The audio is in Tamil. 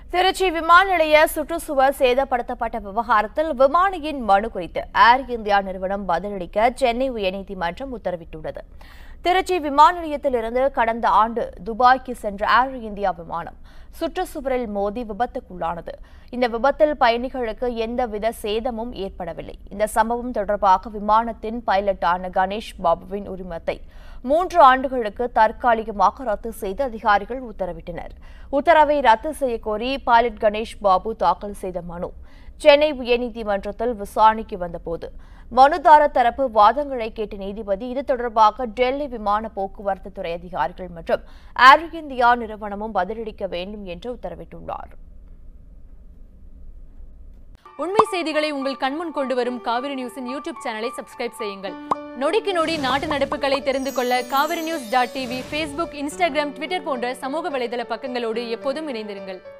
திருச்சி விமான நிலைய சுற்றுச்சுவர் சேதப்படுத்தப்பட்ட விவகாரத்தில் விமானியின் மனு குறித்து ஏர் இந்தியா நிறுவனம் பதிலளிக்க சென்னை உயர்நீதிமன்றம் உத்தரவிட்டுள்ளது திருச்சி விமான நிலையத்திலிருந்து கடந்த ஆண்டு துபாய்க்கு சென்ற ஏர் இந்தியா விமானம் சுற்றுச்சுவரில் மோதி விபத்துக்குள்ளானது இந்த விபத்தில் பயணிகளுக்கு எந்தவித சேதமும் ஏற்படவில்லை இந்த சம்பவம் தொடர்பாக விமானத்தின் பைலட்டான கணேஷ் பாபுவின் உரிமத்தை மூன்று ஆண்டுகளுக்கு தற்காலிகமாக ரத்து செய்து அதிகாரிகள் உத்தரவிட்டனர் உத்தரவை ரத்து செய்யக்கோரி பைலட் கணேஷ் பாபு தாக்கல் செய்த மனு சென்னை உயர்நீதிமன்றத்தில் விசாரணைக்கு வந்தபோது மனுதாரர் தரப்பு வாதங்களை கேட்ட நீதிபதி இது தொடர்பாக டெல்லி விமான போக்குவரத்து துறை அதிகாரிகள் மற்றும் ஏர் இந்தியா நிறுவனமும் பதிலளிக்க வேண்டும் என்று உத்தரவிட்டுள்ளார் உண்மை செய்திகளை உங்கள் கண்முன் கொண்டு வரும் காவிரி நியூஸின் யூடியூப் சேனலை சப்ஸ்கிரைப் செய்யுங்கள் நொடிக்கு நொடி நாட்டு நடப்புகளை தெரிந்து கொள்ள Kaveri news dot TV Facebook Instagram Twitter போன்ற சமூக வலைதள பக்கங்களோடு எப்போதும் இணைந்திருங்கள்